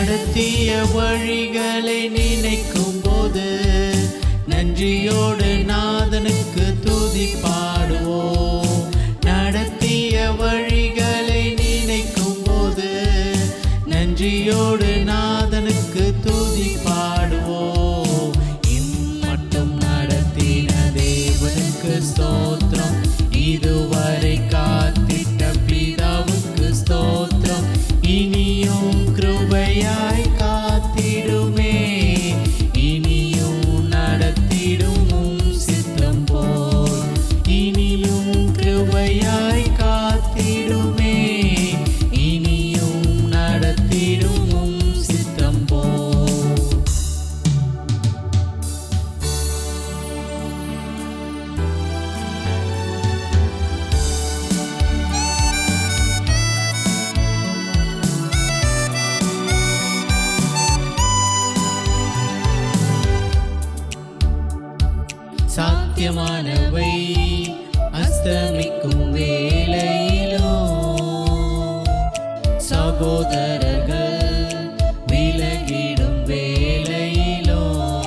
நடத்திய வழிகளை நினைக்கும் போது நன்றியோடு நாதனுக்கு துதி பாடுவோம் நடத்திய வழிகளை நினைக்கும் போது நன்றியோடு நாதனுக்கு துதி பாடுவோம் இம்மட்டும் நடத்தின தேவனுக்கு ஸ்தோத்திரம் இதுவரை காத்திட்ட பிதாவுக்கு ஸ்தோத்திரம் இனியும் கிருபையாய் காத்திடுமே இனியும் நடத்திடும் உம் சித்தம் போல் இனியும் கிருபையாய் காத்திடுமே இனியும் நடத்திடும் உம் சித்தம் போல் சாத்தியமானவை அஸ்தமிக்கும் வேளையிலோ சகோதரர்கள் விலகிடும் வேளையிலோ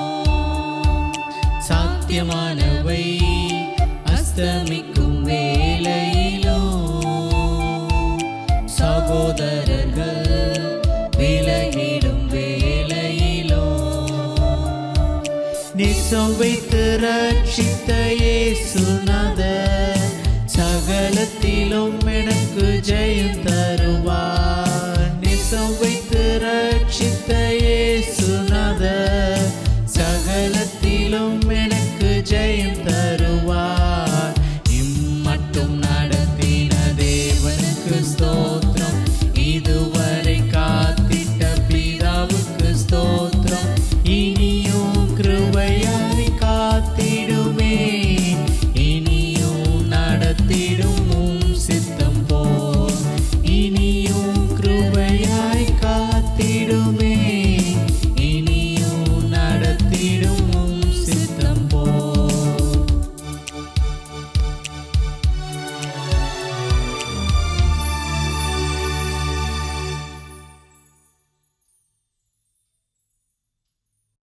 சாத்தியமானவை அஸ்தமிக்கும் வேளையிலோ சகோதரர்கள் விலகிடும் வேளையிலோ நிசம் வைத்து ரட்சித்த இயேசுநாத சகலத்திலும் எனக்கு ஜெயம் தருவார் நிசம் வைத்து